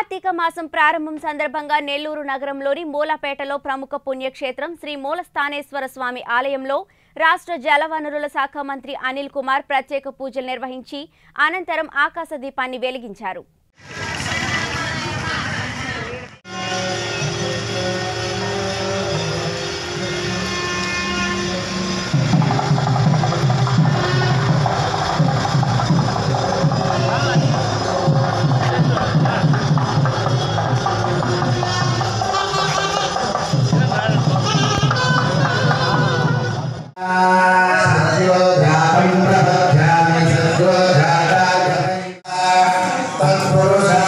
కార్తీక మాసం ప్రారంభం సందర్భంగా నెల్లూరు నగరంలోని మూలపేటలో ప్రముఖ పుణ్యక్షేత్రం శ్రీ మూలస్థానేశ్వర స్వామి ఆలయంలో రాష్ట్ర జలవనరుల శాఖ మంత్రి అనిల్ కుమార్ ప్రత్యేక పూజలు నిర్వహించి అనంతరం ఆకాశ దీపాన్ని వెలిగించారు సద్యోధారం ప్రపద్యామి సద్యోధారాయ తత్పురుషా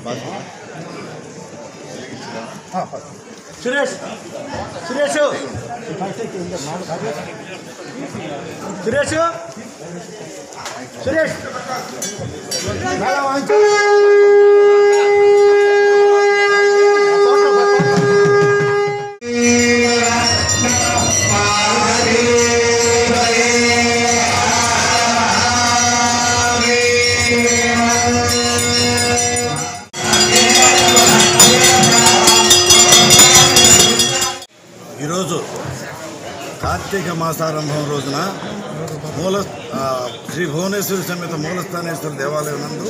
సురేష్ సురేష్ సురేష్ సురేష్ మేడం వాయించు. ఈరోజు కార్తీక మాసారంభం రోజున మూల ఆ, శ్రీ భువనేశ్వరి సమేత మూలస్థానేశ్వర దేవాలయం నందు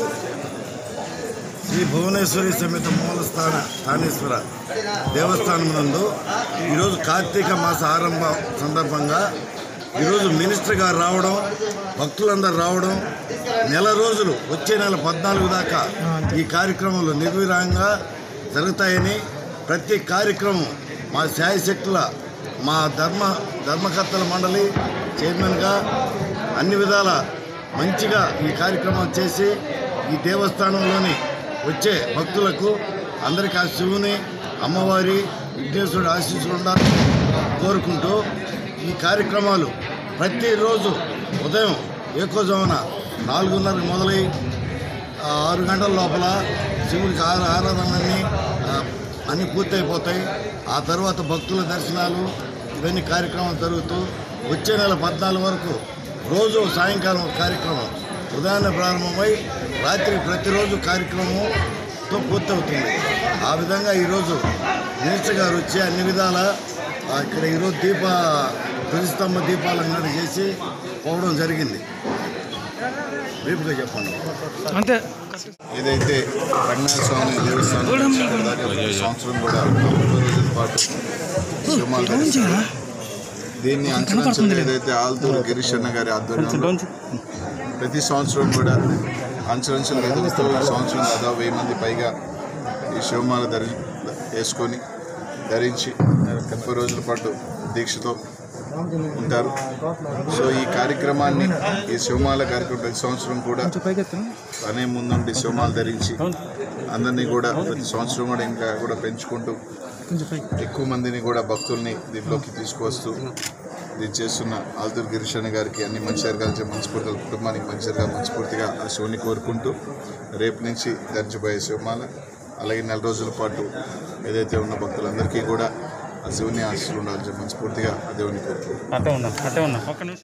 శ్రీ భువనేశ్వరి సమేత మూలస్థాన స్థానేశ్వర దేవస్థానం నందు ఈరోజు కార్తీక మాస ఆరంభ సందర్భంగా ఈరోజు మినిస్టర్ గారు రావడం భక్తులందరూ రావడం నెల రోజులు వచ్చే నెల పద్నాలుగు దాకా ఈ కార్యక్రమాలు నిర్విరాంగా జరుగుతాయని ప్రతి కార్యక్రమం మా శాయశక్తుల మా ధర్మ ధర్మకర్తల మండలి చైర్మన్గా అన్ని విధాల మంచిగా ఈ కార్యక్రమం చేసి ఈ దేవస్థానంలోని వచ్చే భక్తులకు అందరికీ ఆ శివుని అమ్మవారి విఘ్నేశ్వరుడు ఆశీస్సులు ఉండాలని కోరుకుంటూ ఈ కార్యక్రమాలు ప్రతిరోజు ఉదయం ఏకోజామున నాలుగున్నరకు మొదలై ఆ, ఆరు గంటల లోపల శివుడికి ఆర ఆరాధనలన్నీ ఆ, అన్నీ పూర్తయిపోతాయి ఆ తర్వాత భక్తుల దర్శనాలు ఇవన్నీ కార్యక్రమాలు జరుగుతూ వచ్చే నెల పద్నాలుగు వరకు రోజు సాయంకాలం ఒక కార్యక్రమం ఉదయాన్నే ప్రారంభమై రాత్రి ప్రతిరోజు కార్యక్రమంతో పూర్తవుతుంది ఆ విధంగా ఈరోజు మినిస్టర్ గారు వచ్చి అన్ని విధాల ఆ, ఇక్కడ ఈరోజు దీప ప్రతిస్తంభ దీపాలందరూ చేసి పోవడం జరిగింది రేపుగా చెప్పండి అంతే ఏదైతే రంగనాథ స్వామి దేవస్థానం దాదాపు ప్రతి సంవత్సరం కూడా ముప్పై రోజుల పాటు సినిమాలు ధరిస్తారు. దీన్ని అంచనంచలు ఏదైతే ఆల్తూరు గిరీష్ అన్న గారి ఆధ్వర్యంలో ప్రతి సంవత్సరం కూడా అంచనంచలు ఎదుగుతూ ఈ సంవత్సరం దాదాపు వెయ్యి మంది పైగా ఈ శివమాల ధరి వేసుకొని ధరించి ముప్పై రోజుల పాటు దీక్షతో ఉంటారు సో ఈ కార్యక్రమాన్ని ఈ శివమాల కార్యక్రమం ప్రతి సంవత్సరం కూడా అనే ముందుండి శివమాలు ధరించి అందరినీ కూడా ప్రతి సంవత్సరం కూడా ఇంకా కూడా పెంచుకుంటూ ఎక్కువ మందిని కూడా భక్తుల్ని దీంట్లోకి తీసుకువస్తూ ఇది చేస్తున్న ఆల్దూర్ గిరీషణ గారికి అన్ని మంచి జరగాల్సిన మనస్ఫూర్తిగా కుటుంబానికి మంచి జరగాలి మనస్ఫూర్తిగా ఆ శివుని కోరుకుంటూ రేపు నుంచి ధరించబోయే శివమాల అలాగే నెల రోజుల పాటు ఏదైతే ఉన్న భక్తులందరికీ కూడా ఆ శివుని ఆశీస్సులు ఉండాల్సిన మనస్ఫూర్తిగా ఆ దేవుని కోరుకుంటున్నాను అట్టే ఉన్నా అట్టే ఉన్నా ఒక్క నిమిషం